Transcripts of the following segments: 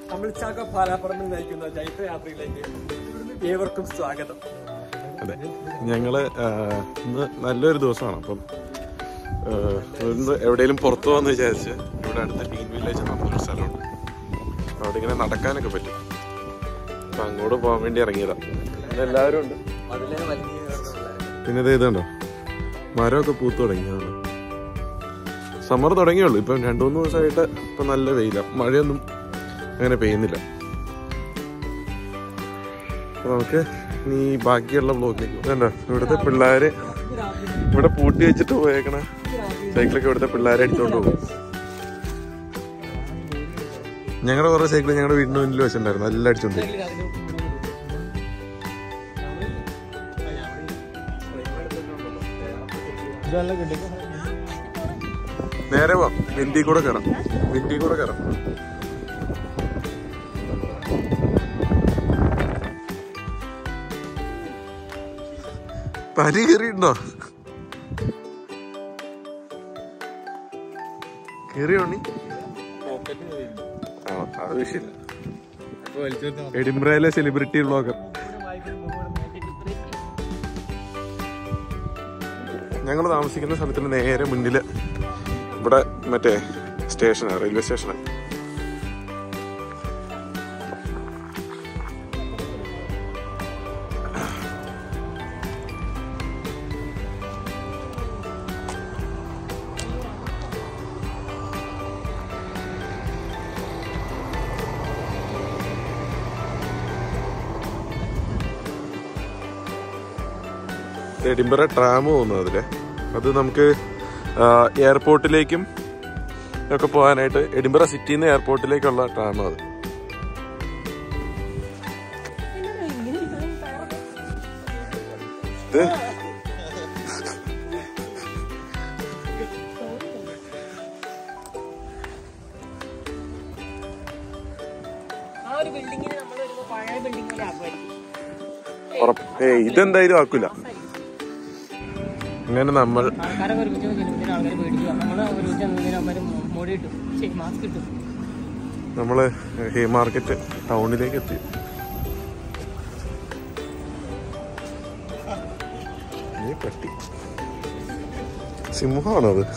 അമിത്ഷാക്ക പാലാപ്പറമ്പിൽ നയിക്കുന്ന ജൈത്രയാത്രയിലേക്ക് ഏവർക്കും സ്വാഗതം അതെ ഞങ്ങള് ആ, ഇന്ന് നല്ലൊരു ദിവസമാണ് അപ്പം ആ, ഇന്ന് എവിടെയെങ്കിലും പുറത്തു പോകാന്ന് വിചാരിച്ച് ഇവിടെ അടുത്ത് ടീൻ വില്ലേജ് എന്ന് പറഞ്ഞൊരു സ്ഥലമുണ്ട് അപ്പൊ അവിടെ ഇങ്ങനെ നടക്കാനൊക്കെ പറ്റും അപ്പൊ അങ്ങോട്ട് പോകാൻ വേണ്ടി ഇറങ്ങിയതാ പിന്നെ എല്ലാവരും ഉണ്ട് അതിലെ വലിയ പിന്നെ ഇത് ഇതുണ്ടോ മരമൊക്കെ പൂത്തു തുടങ്ങിയതാണ് സമ്മർ തുടങ്ങിയുള്ളൂ ഇപ്പം രണ്ടു മൂന്ന് ദിവസമായിട്ട് ഇപ്പം നല്ല വെയില മഴയൊന്നും അങ്ങനെ പെയ്യുന്നില്ല അപ്പൊ നമുക്ക് ഇനി ബാക്കിയുള്ള ബ്ലോക്കിലേക്ക് ഇതുണ്ടോ ഇവിടുത്തെ പിള്ളേര് ഇവിടെ പൂട്ടി വെച്ചിട്ട് പോയേക്കണ സൈക്കിളൊക്കെ ഇവിടുത്തെ പിള്ളേരെ അടിച്ചോണ്ട് പോകും ഞങ്ങളുടെ കുറെ സൈക്കിൾ ഞങ്ങളുടെ വീടിന് മുന്നിൽ വെച്ചിട്ടുണ്ടായിരുന്നു എല്ലാം അടിച്ചോണ്ട് പോകും നേരെ പോവാം വിൻഡി കൂടെ കയറാം വിൻഡി കൂടെ കയറാം പനി കയറിയിട്ടുണ്ടോ കയറിയോ നീ ആ അത് വിഷയമില്ല എഡിംബ്രയിലെ സെലിബ്രിറ്റി ബ്ലോഗർ ഞങ്ങൾ താമസിക്കുന്ന സ്ഥലത്തിന് നേരെ മുന്നില് ഇവിടെ മറ്റേ സ്റ്റേഷനാണ് റെയിൽവേ സ്റ്റേഷനാണ് എഡിംബറ ട്രാം പോകുന്നത് അതില് അത് നമുക്ക് ആ, എയർപോർട്ടിലേക്കും ഒക്കെ പോകാനായിട്ട് എഡിംബറ സിറ്റിയിൽ നിന്ന് എയർപോർട്ടിലേക്കുള്ള ട്രാം അത് ഇത് ആ ഒരു ബിൽഡിങ്ങിന് നമ്മൾ വരുമ്പോ പഴയ ബിൽഡിംഗ് പോലെ ആക്കുമായിരിക്കും ഉറപ്പ് ഏയ് ഇതെന്തായാലും ആക്കൂല അങ്ങനെ നമ്മൾ ആൾക്കാരൊക്കെ ഒരുമിച്ച് ചെല്ലുമ്പോഴത്തേനും ആൾക്കാർ പേടിക്കുക നമ്മൾ ഒരുമിച്ച് ചെന്നതിന് അവന്മാർ മോടി കിട്ടും ശരി മാസ്ക് കിട്ടും നമ്മള് ഹേ മാർക്കറ്റ് ടൗണിലേക്ക് എത്തി ഈ പട്ടി സിംഹമാണോ അത്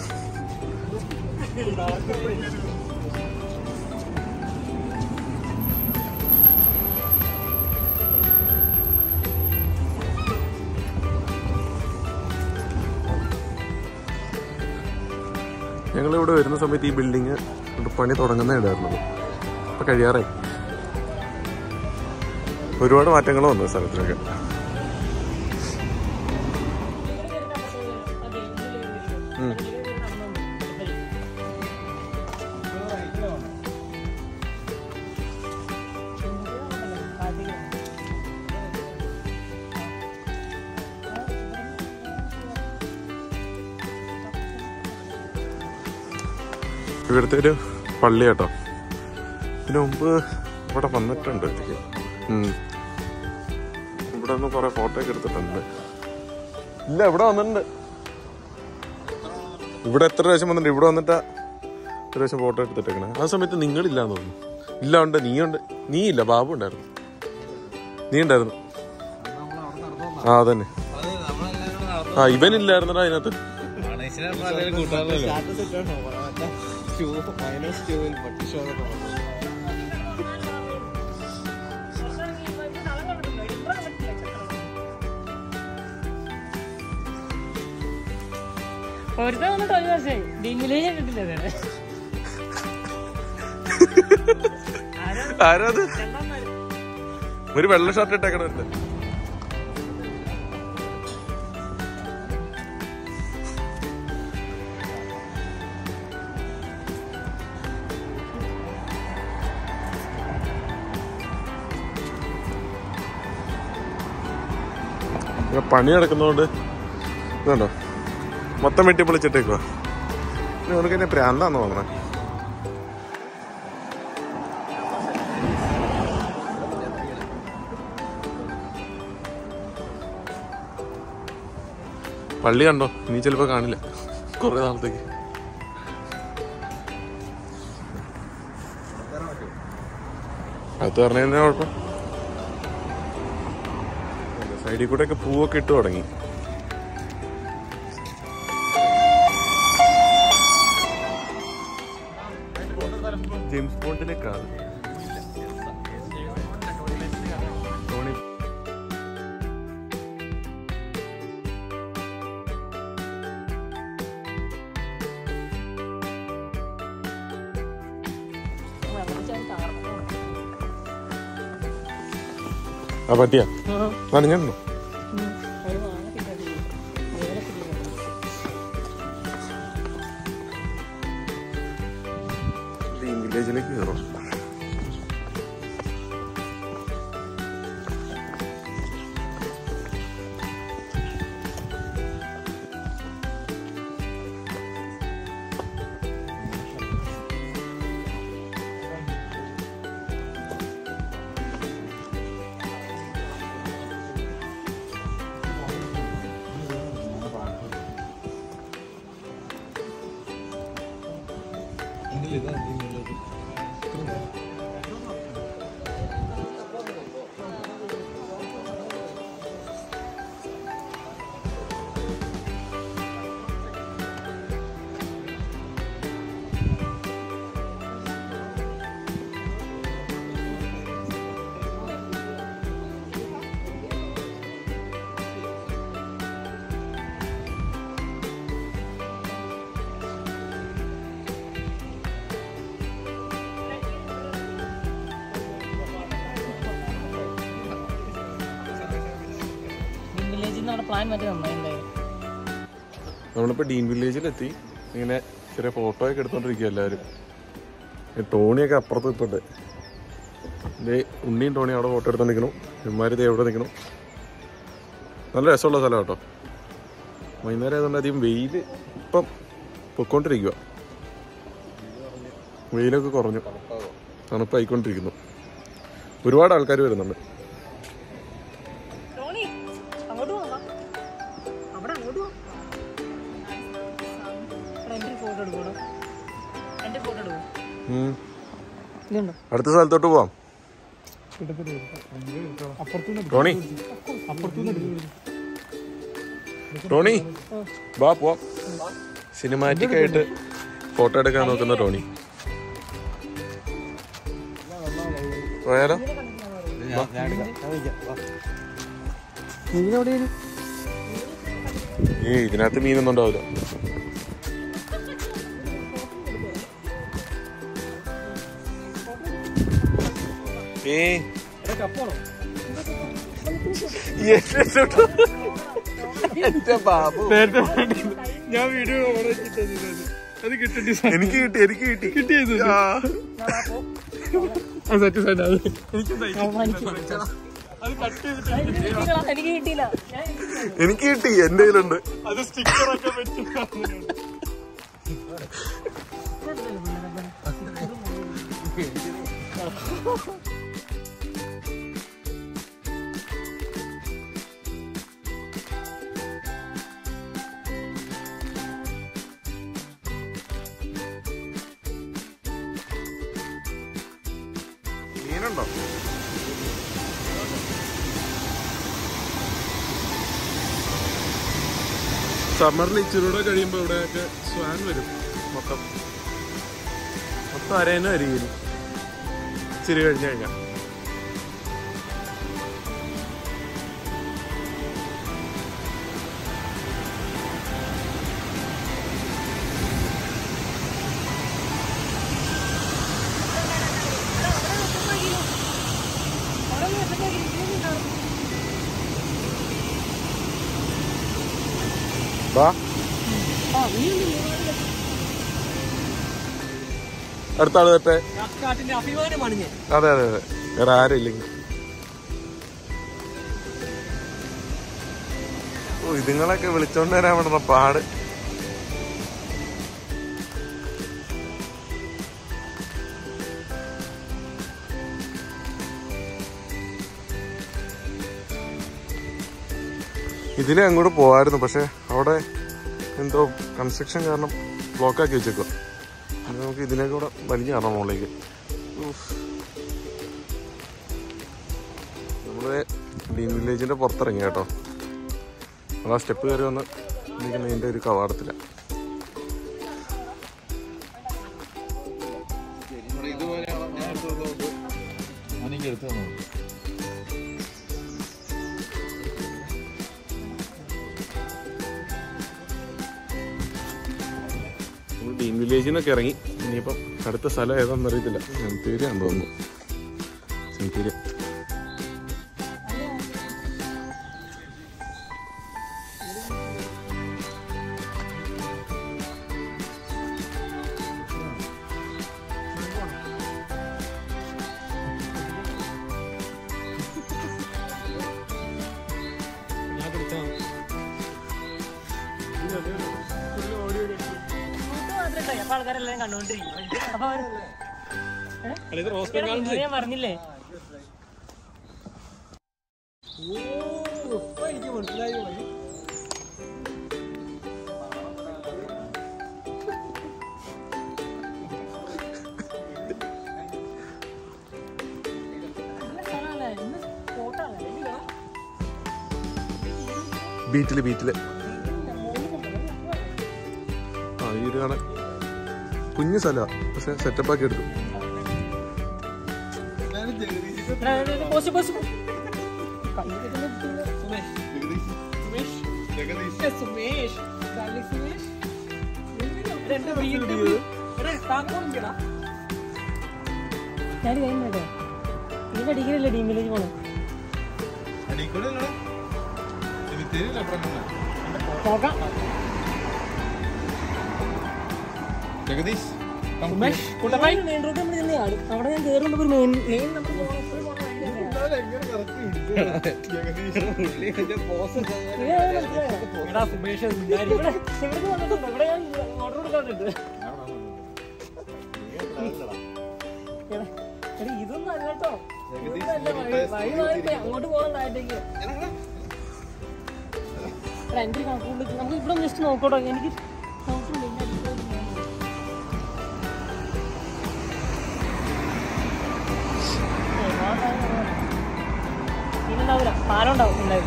ഞങ്ങൾ ഇവിടെ വരുന്ന സമയത്ത് ഈ ബിൽഡിങ് പണി തുടങ്ങുന്നേ ഉണ്ടായിരുന്നുള്ളൂ ഇപ്പൊ കഴിയാറായി ഒരുപാട് മാറ്റങ്ങൾ വന്നു സ്ഥലത്തിനൊക്കെ ഉം. ഇവിടുത്തെ ഒരു പള്ളി കേട്ടോ ഇതിനു മുമ്പ് ഇവിടെ വന്നിട്ടുണ്ട് ഇതിലേക്ക്. ഉം. ഇവിടെ നിന്ന് കുറെ ഫോട്ടോ ഒക്കെ എടുത്തിട്ടുണ്ട് ഇല്ല ഇവിടെ വന്നിട്ടുണ്ട് ഇവിടെ എത്ര പ്രാവശ്യം വന്നിട്ടുണ്ട് ഇവിടെ വന്നിട്ടാ എത്ര പ്രാവശ്യം ഫോട്ടോ എടുത്തിട്ടേക്കണേ ആ സമയത്ത് നിങ്ങളില്ലാന്ന് തോന്നുന്നു ഇല്ല ഉണ്ട് നീ ഉണ്ട് നീ ഇല്ല ബാബു ഉണ്ടായിരുന്നു നീ ഉണ്ടായിരുന്നു ആ അതന്നെ ആ ഇവനില്ലായിരുന്നടാ അതിനകത്ത് ഒരുത്തൻ വന്നിട്ട് ഒരു വർഷമായി ഡിങ്ങിലേ കിട്ടില്ല ആരാത് ഒരു വെള്ള ഷർട്ട് ഇട്ടേക്കണല്ലേ ഇവിടെ പണി നടക്കുന്നതുകൊണ്ട് ഇതുണ്ടോ മൊത്തം വെട്ടി പൊളിച്ചിട്ടേക്കുവാ ഇവർക്ക് എന്നെ പ്രാന്താന്ന് തോന്നണേ പള്ളി കണ്ടോ നീ ചിലപ്പോ കാണില്ല കുറെ നാളത്തേക്ക് അത് പറഞ്ഞു തന്നെ കുഴപ്പം സൈഡിൽ കൂടെ ഒക്കെ പൂവൊക്കെ ഇട്ട് തുടങ്ങി ജെയിംസ് ബോണ്ടിനെ കാണും ടോണി ആ പറ്റിയ നനഞ്ഞോ ഡ്രീം വില്ലേജിലേക്ക് കയറും വില്ലേജിൽ നിന്ന് അവിടെ പ്ലാൻ മറ്റേ നന്നായി എന്തായാലും നമ്മളിപ്പോ ഡീൻ വില്ലേജിലെത്തി ഇങ്ങനെ ചെറിയ ഫോട്ടോ ഒക്കെ എടുത്തോണ്ടിരിക്കുക എല്ലാവരും ഈ ടോണിയൊക്കെ അപ്പുറത്ത് ഇപ്പുണ്ട് ദേ ഉണ്ണിയും ടോണിയും അവിടെ ഫോട്ടോ എടുത്തോണ്ട് നിൽക്കണം ഇവന്മാര് ദേ എവിടെ നിൽക്കണം നല്ല രസമുള്ള സ്ഥലം കേട്ടോ വൈകുന്നേരം ആയതുകൊണ്ട് അധികം വെയിൽ ഇപ്പം പൊക്കോണ്ടിരിക്കുക വെയിലൊക്കെ കുറഞ്ഞു തണുപ്പായിക്കൊണ്ടിരിക്കുന്നു ഒരുപാട് ആൾക്കാർ വരുന്നുണ്ട് ടോണി അങ്ങോട്ട് പോകാം അവിടെ അങ്ങോട്ട് പോകാം എന്റെ ഫോട്ടോ എടുക്കണോ എന്റെ ഫോട്ടോ എടുക്കും ഉം. ഇതുണ്ടോ അടുത്ത സ്ഥലത്തോട്ട് പോവാം ടോണി ടോണി വാ പോവാം സിനിമാറ്റിക് ആയിട്ട് ഫോട്ടോ എടുക്കാൻ നോക്കുന്ന ടോണി പോയാലോ മീനെവിടെയാണ് ഈ ഇതിനകത്ത് മീനൊന്നും ഉണ്ടാവില്ല ഏ എന്റെ ബാബു ഞാൻ വീഡിയോ അത് കിട്ടി എനിക്ക് കിട്ടി എനിക്ക് കിട്ടി കിട്ടിയത് സത്യം അത് എനിക്ക് കിട്ടിയില്ല ഞാൻ എനിക്ക് കിട്ടി എന്റെ കയ്യിലുണ്ട് അത് സ്റ്റിക്കറൊക്കെ വെച്ച് മീനുണ്ടോ സമ്മറിൽ ഇച്ചിരൂടെ കഴിയുമ്പോ ഇവിടെയൊക്കെ സ്വാൻ വരും മൊത്തം മൊത്തം അരേനും അരികിലും ഇച്ചിരി കഴിഞ്ഞു കഴിഞ്ഞാൽ വാ അടുത്ത ആള് തട്ടെ കാട്ടിന്റെ അഭിമാനമാണ് ഞാൻ അതെ അതെ അതെ വേറെ ആരില്ലെങ്കിൽ ഓ ഇതുങ്ങളൊക്കെ വിളിച്ചോണ്ട് വരാൻ വിടുന്ന പാട് ഇതിലെ അങ്ങോട്ട് പോവായിരുന്നു പക്ഷെ അവിടെ എന്തോ കൺസ്ട്രക്ഷൻ കാരണം ബ്ലോക്കാക്കി വെച്ചേക്കുക നമുക്ക് ഇതിനെ കൂടെ വലിഞ്ഞു കയറണം മുകളിലേക്ക് ഉഫ്. നമ്മള് ഡീൻ വില്ലേജിന്റെ പുറത്തിറങ്ങി കേട്ടോ നമ്മൾ ആ സ്റ്റെപ്പ് കയറി വന്ന് നിൽക്കുന്നതിൻ്റെ ഒരു കവാടത്തില നമ്മൾ ഡീൻ വില്ലേജിൽ നിന്നൊക്കെ ഇറങ്ങി ഇനിയിപ്പം അടുത്ത സ്ഥലം ഏതാണെന്ന് അറിയത്തില്ല സെമിത്തേരിയാന്ന് തോന്നുന്നു സെമിത്തേരിയ ഞാൻ പിടിച്ചാ അപ്പൊ ആൾക്കാരെല്ലാം കണ്ടോണ്ടിരിക്കും അപ്പൊ അവര് ഇത് റോസ് എടാ, ഇന്നലെ ഞാൻ പറഞ്ഞില്ലേ എനിക്ക് മനസ്സിലായി പോയി നല്ല സ്ഥലമല്ലേ? ഇന്ന് spot ആണ്. ഇല്ല. ബീറ്റില് ബീറ്റില് ആ ഈ ഒരു കാണാൻ കുഞ്ഞു സ്ഥലമാണ് പക്ഷെ സെറ്റപ്പ് ആക്കി എടുത്തു എടാ, എടാ, എടാ, പോസ്റ്റ്, പോസ്റ്റ്, പോസ്റ്റ്. കൈ കിട്ടുന്ന കിട്ടില്ല. സുമേഷ് കാലി സുമേഷ് എടാ, എന്റെ വീട്ടിൽ എടാ, താക്കോലില്ലടാ. ഞാൻ കഴിഞ്ഞോ ഇതിന്റെ അടിക്കലല്ലേ ഡീം വില്ലേജ് പോണേ നോക്കാം ജഗദീഷ് ഉമേഷ് കുട്ടപ്പായി മെയിൻ റോഡ് നമ്മൾ തന്നെയാണ് അവിടെ ഞാൻ കയറുമ്പോൾ ഒരു മെയിൻ മെയിൻ നമ്മൾ എടാ സുമേഷ് ഇവിടെ ഇവിടെ വന്നിട്ടുണ്ട് ഇവിടെ ഞാൻ ഓർഡർ കൊടുക്കാറുണ്ട് എടാ, എടാ, ഇതൊന്നും അല്ല കേട്ടോ ഇതൊന്നും അല്ല വഴി വഴി മാറിപ്പോയി അങ്ങോട്ട് പോകാൻ താഴത്തേക്ക് എടാ, എന്റെ കണക്കുകൊണ്ട് നമുക്ക് ഇവിടെ ജസ്റ്റ് നോക്കട്ടോ എനിക്ക് നോക്കുന്നുണ്ട് ഇതിന്റെ അടിയിലോട്ട് പോകാൻ. ഏയ്, ആ സാധനം കാണാം. ഇന്നുണ്ടാവൂല പാലം ഉണ്ടാവും ഉണ്ടാവും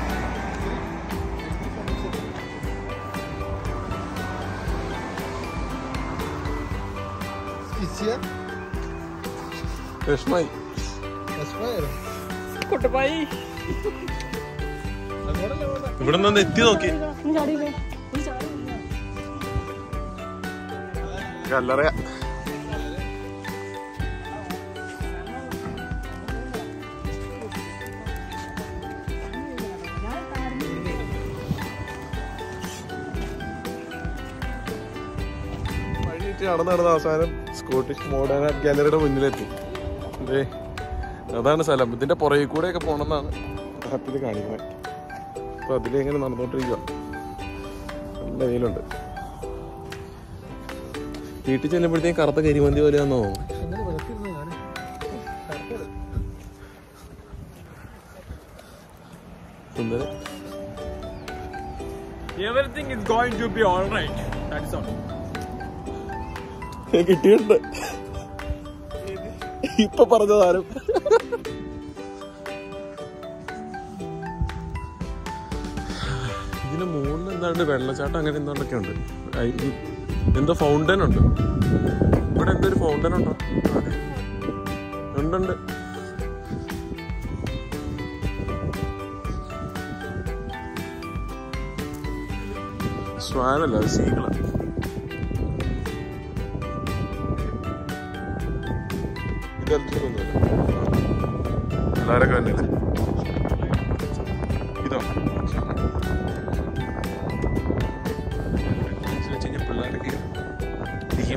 വിഷമായി കുട്ടപ്പായി ഇവിടെ നിന്ന് എത്തി നോക്കി നീ ചാടിയില്ലേ നീ ചാടിയില്ല കല്ലറ വഴിയിട്ട് നടന്ന് നടന്ന അവസാനം സ്കോട്ടിഷ് മോഡേൺ ആർട്ട് ഗാലറിയുടെ മുന്നിലെത്തി അതെ അതാണ് സ്ഥലം ഇതിന്റെ പുറകെ കൂടെ ഒക്കെ പോണെന്നാണ് ഹാപ്പിയിൽ കാണിക്കുന്നത് അപ്പൊ അതിലെങ്ങനെ നടന്നോണ്ടിരിക്കുക നല്ല വെയിലുണ്ട് വീട്ടിൽ ചെല്ലുമ്പോഴത്തേക്കും കറുത്ത കരിമന്തി പോലെയാന്ന് തോന്നുന്നു സുന്ദരം Everything is going to be alright. That's all. കിട്ടിയിട്ടുണ്ട് ഇപ്പൊ പറഞ്ഞതാരും ഇതിന് മുകളിൽ എന്താണ്ട് വെള്ളച്ചാട്ടം അങ്ങനെ എന്താണ്ടൊക്കെ ഉണ്ട് ഐ- ഈ- എന്തോ ഫൗണ്ടൻ ഉണ്ട് ഇവിടെ എന്തോ ഒരു ഫൗണ്ടൻ ഉണ്ടോ അതെ. ഉണ്ടുണ്ട് സ്വാനല്ല അത് സീകളാ ഇതൊന്നുമില്ല പിള്ളേരൊക്കെ തന്നെയല്ലേ ഇതോ ഇത് വെച്ച് കഴിഞ്ഞാൽ പിള്ളേരൊക്കെ ഇരിക്കും.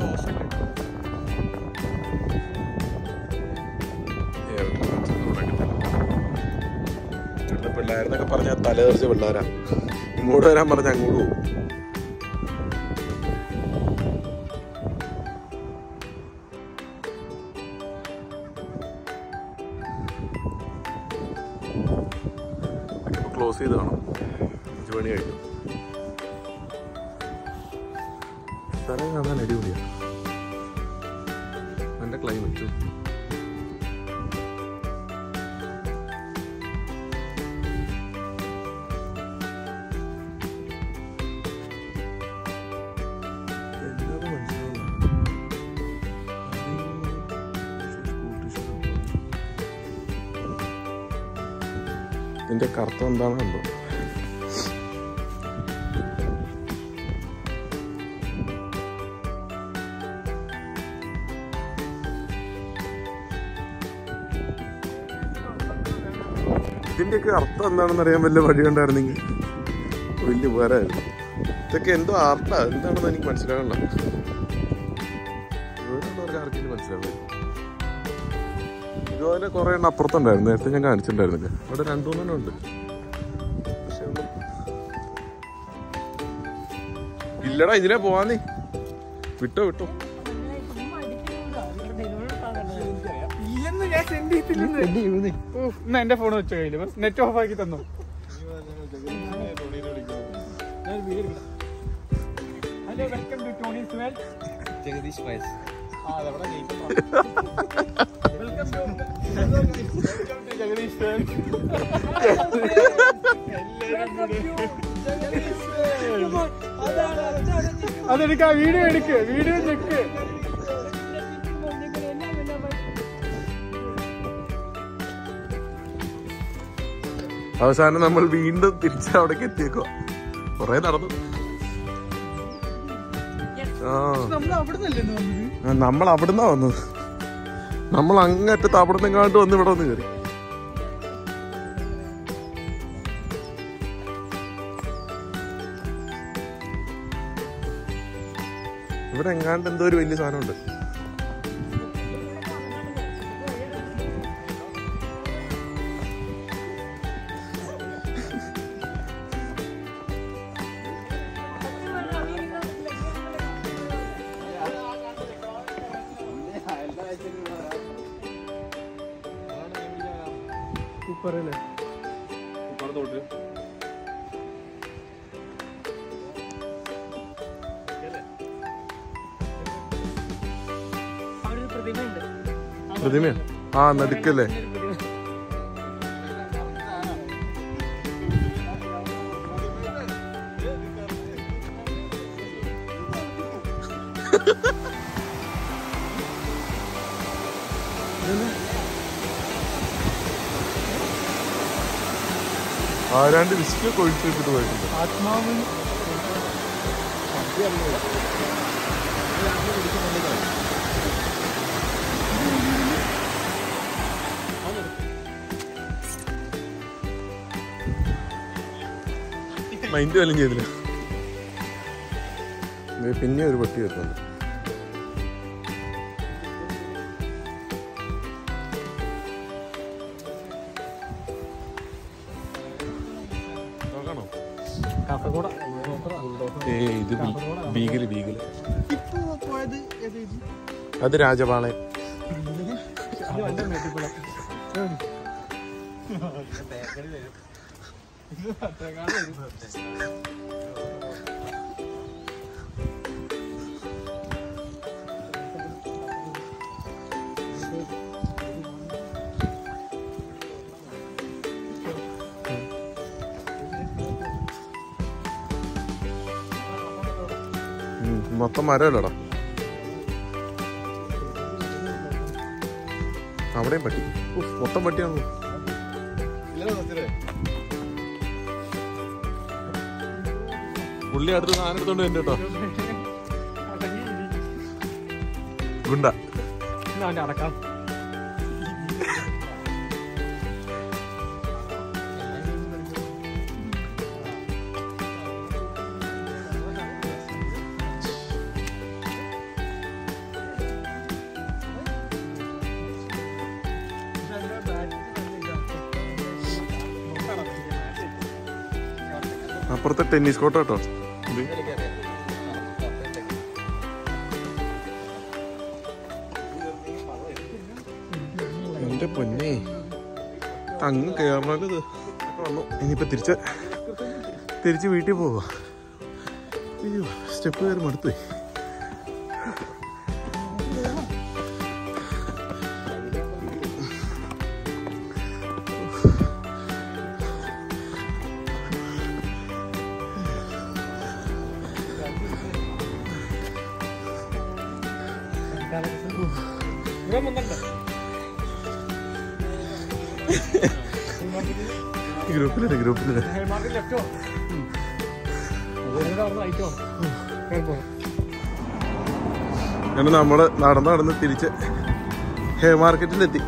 ഇവിടുത്തെ പിള്ളേരെന്നൊക്കെ പറഞ്ഞാൽ തലതെറിച്ച പിള്ളേരാ ഇങ്ങോട്ട് വരാൻ പറഞ്ഞ അങ്ങോട്ട് പോകും ക്ലോസ് ചെയ്ത് കാണാം അഞ്ച് മണി കഴിഞ്ഞു സ്ഥലം കാണാൻ അടിപൊളിയാണ് നല്ല ക്ലൈമറ്റ് ഇതിന്റെ കറുത്ത എന്താണ് കണ്ടു ഇതിന്റെയൊക്കെ അർത്ഥം എന്താണെന്ന് അറിയാൻ വല്ല വഴി ഉണ്ടായിരുന്നെങ്കിൽ വലിയ ഉപകാരമായിരുന്നു ഇതൊക്കെ എന്തോ ആർട്ടാ എന്താണെന്ന് എനിക്ക് മനസ്സിലാകണ്ട ഇവരുള്ളവർക്ക് ആർക്കെങ്കിലും മനസ്സിലാവില്ല ഇതുപോലെ കുറെ എണ്ണം അപ്പുറത്തുണ്ടായിരുന്നു നേരത്തെ ഞാൻ കാണിച്ചിട്ടുണ്ടായിരുന്നില്ല അവിടെ രണ്ടു മൂന്നെണ്ണം ഉണ്ട് പക്ഷെ ഒന്നും ഇല്ലടാ ഇതിനെ പോവാന്നേ വിട്ടോ വിട്ടോ ഇല്ലെന്ന് ഞാൻ സെൻഡ് ചെയ്തില്ലെന്ന് ഓ, എന്നാ എന്റെ ഫോൺ വെച്ച കയ്യില് നെറ്റ് ഓഫ് ആക്കി തന്നു hello welcome to Tony smell Jagadish വയസ് വെൽക്കം ടു ജഗദീഷ് സ്മെൽ അതെടുക്ക വീഡിയോ എടുക്ക് വീഡിയോ ചെക്ക് അവസാനം നമ്മൾ വീണ്ടും തിരിച്ച് അവിടേക്ക് എത്തിയേക്കോ കൊറേ നടന്നു ആ നമ്മൾ അവിടെ നിന്നല്ലേ വന്നത് ആ, നമ്മൾ അവിടുന്നാ വന്നത് നമ്മൾ അങ്ങറ്റത്ത് അവിടുന്ന് കാണ്ട് വന്ന് ഇവിടെ വന്ന് കയറി ഇവിടെ എങ്ങാണ്ട് എന്തോ ഒരു വലിയ സാധനമുണ്ട് സൂപ്പർ അല്ലേ അവിടെ ഒരു പ്രതിമയുണ്ട് പ്രതിമ ആ നടുക്കല്ലേ ആരാണ്ട് വിസ്കൊക്കെ ഒഴിച്ചു വെച്ചിട്ട് പോയിട്ടുണ്ട് ആത്മാവിൻ മൈൻഡ് വല്ലതും ചെയ്തില്ല ദേ പിന്നെ ഒരു പട്ടി വരുന്നുണ്ട് നോക്കണോ കാസർഗോഡ് ഏ ഇത് ബീഗല് ബീഗല് ഇപ്പൊ പോയത് ഏത് അത് രാജപാളയം വല്ല മേട്ടിക്കുളം ഉം, മൊത്തം മരമല്ലടാ അവിടെയും പട്ടി ഉഫ്, മൊത്തം പട്ടിയാണല്ലോ പുള്ളി അടുത്ത് സാധനം എടുത്തോണ്ട് വരും കേട്ടോ ഗുണ്ട അവന്റെ അടക്കാം അപ്പുറത്തെ ടെന്നീസ് കോർട്ട് കേട്ടോ ഇത് എന്റെ പൊന്നെ അങ്ങ് കേറണല്ലോ ഇത് വന്നു ഇനിയിപ്പോ തിരിച്ച് തിരിച്ച് വീട്ടിൽ പോവാ അയ്യോ സ്റ്റെപ്പ് കയറി മടുത്തു ഇവിടെ വന്നിട്ടുണ്ട് ഗ്രൂപ്പിലിട് ഗ്രൂപ്പിലിട് മാർക്കറ്റ് ലെഫ്റ്റോ അതുകൊണ്ട് അവിടെ റൈറ്റോ കേൾക്കോ അങ്ങനെ നമ്മള് നടന്ന് നടന്ന് തിരിച്ച് ഹേ മാർക്കറ്റിലെത്തി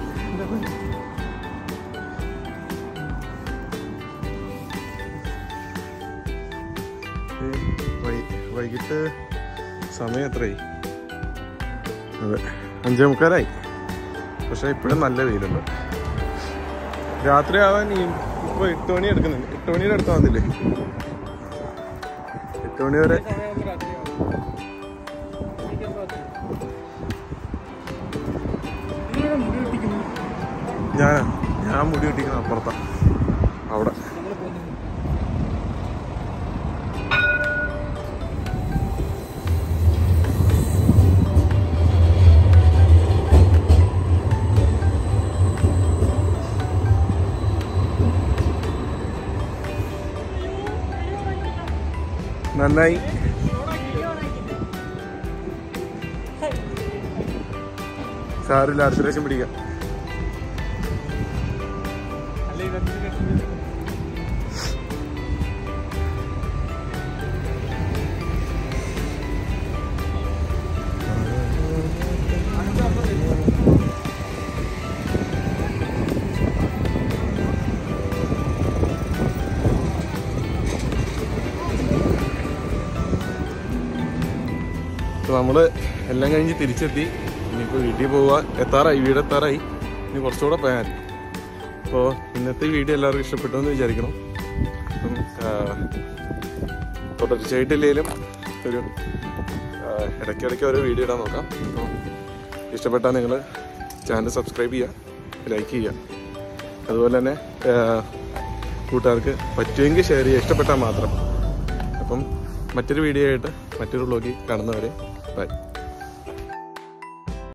ഈ വൈ- വൈകിട്ട് സമയം എത്രയായി അതെ അഞ്ചേ മുക്കാലായി പക്ഷെ ഇപ്പോഴും നല്ല വെയിലുണ്ട് രാത്രി ആവാൻ ഈ ഇപ്പൊ എട്ട് മണി എടുക്കുന്നുണ്ട് എട്ട് മണിയുടെ അടുത്ത് വന്നില്ലേ എട്ട് മണി വരെ സമയം രാത്രിയാവും നിങ്ങളെ മുടി വെട്ടിക്കുന്നു ഞാനാ ഞാൻ മുടി വെട്ടിക്കുന്ന അപ്പുറത്താ അവിടെ നമ്മൾ പോകുന്നു നന്നായി സാറില്ല അടുത്ത പ്രാവശ്യം പിടിക്കാം അല്ലെ ഇതെന്തിനു ഇപ്പൊ നമ്മള് എല്ലാം കഴിഞ്ഞ് തിരിച്ചെത്തി ഇനിയിപ്പോ വീട്ടിൽ പോവാ എത്താറായി വീട് എത്താറായി ഇനി കുറച്ചുകൂടെ പോയാൽ അപ്പോൾ ഇന്നത്തെ വീഡിയോ എല്ലാവർക്കും ഇഷ്ടപ്പെട്ടു എന്ന് വിചാരിക്കണം അപ്പം ആ, തുടർച്ചയായിട്ടില്ലെങ്കിലും ഒരു ആ, ഇടയ്ക്കിടയ്ക്ക് ഓരോ വീഡിയോ ഇടാൻ നോക്കാം അപ്പോൾ ഇഷ്ടപ്പെട്ടാൽ നിങ്ങൾ ചാനൽ സബ്സ്ക്രൈബ് ചെയ്യുക ലൈക്ക് ചെയ്യുക അതുപോലെ തന്നെ ആ, കൂട്ടുകാർക്ക് പറ്റുമെങ്കിൽ ഷെയർ ചെയ്യുക ഇഷ്ടപ്പെട്ടാൽ മാത്രം അപ്പം മറ്റൊരു വീഡിയോ ആയിട്ട് മറ്റൊരു വ്ലോഗിൽ കാണുന്നവരെ ബൈ